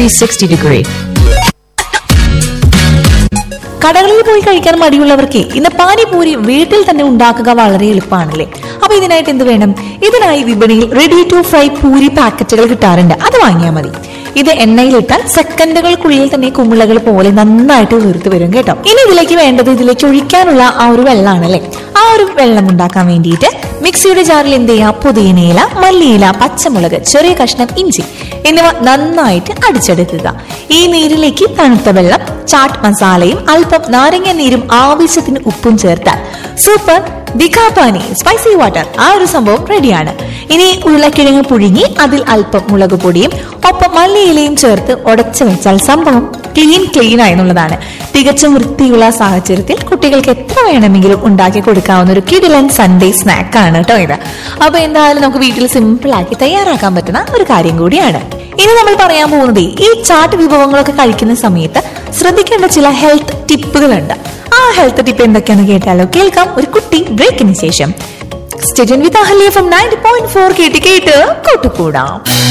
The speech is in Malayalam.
360 degree. കടകളിൽ പോയി കഴിക്കാൻ മടിയുള്ളവർക്ക് ഇന്ന് പാനിപൂരി വീട്ടിൽ തന്നെ ഉണ്ടാക്കുക വളരെ എളുപ്പമാണല്ലേ അപ്പൊ ഇതിനായിട്ട് എന്ത് വേണം ഇതിനായി വിപണിയിൽ റെഡി ടു ഫ്രൈ പൂരി പാക്കറ്റുകൾ കിട്ടാറുണ്ട് അത് വാങ്ങിയാൽ മതി ഇത് എണ്ണയിലിട്ടാൽ സെക്കൻഡുകൾക്കുള്ളിൽ തന്നെ കുമിളകൾ പോലെ നന്നായിട്ട് വീർത്ത് വരും കേട്ടോ ഇനി ഇതിലേക്ക് വേണ്ടത് ഇതിലേക്ക് ഒഴിക്കാനുള്ള ആ ഒരു വെള്ളമാണല്ലേ ആ ഒരു വെള്ളം ഉണ്ടാക്കാൻ വേണ്ടിയിട്ട് മിക്സിയുടെ ജാറിൽ എന്ത് ചെയ്യുക പുതിയനയില മല്ലിയില പച്ചമുളക് ചെറിയ കഷ്ണം ഇഞ്ചി എന്നിവ നന്നായിട്ട് അടിച്ചെടുക്കുക ഈ നീരിലേക്ക് തണുത്ത വെള്ളം ചാട്ട് മസാലയും അല്പം നാരങ്ങ നീരും ആവശ്യത്തിന് ഉപ്പും ചേർത്താൽ സൂപ്പർ ദിഖാപാനി സ്പൈസി വാട്ടർ ആ ഒരു സംഭവം റെഡിയാണ് ഇനി ഉരുളക്കിഴങ്ങ് പുഴുങ്ങി അതിൽ അല്പം മുളക് പൊടിയും ഒപ്പം മല്ലിയിലയും ചേർത്ത് ഉടച്ചു വെച്ചാൽ സംഭവം ക്ലീൻ ക്ലീൻ ആയെന്നുള്ളതാണ് തികച്ചും വൃത്തിയുള്ള സാഹചര്യത്തിൽ കുട്ടികൾക്ക് എത്ര വേണമെങ്കിലും ഉണ്ടാക്കി കൊടുക്കാവുന്ന ഒരു കിഡിലൻ സൺഡേ സ്നാക്കാണ് കേട്ടോ ഇത് അപ്പൊ എന്തായാലും നമുക്ക് വീട്ടിൽ സിമ്പിൾ ആക്കി തയ്യാറാക്കാൻ പറ്റുന്ന ഒരു കാര്യം കൂടിയാണ് ഇനി നമ്മൾ പറയാൻ പോകുന്നത് ഈ ചാട്ട് വിഭവങ്ങളൊക്കെ കഴിക്കുന്ന സമയത്ത് ശ്രദ്ധിക്കേണ്ട ചില ഹെൽത്ത് ടിപ്പുകളുണ്ട് ആ ഹെൽത്ത് ടിപ്പ് എന്തൊക്കെയാണെന്ന് കേട്ടാലോ കേൾക്കാം ഒരു കുട്ടി ബ്രേക്കിന് ശേഷം stay tuned with Ahalya from ninety point four കേട്ട് കേട്ട് കൂട്ടുകൂടാം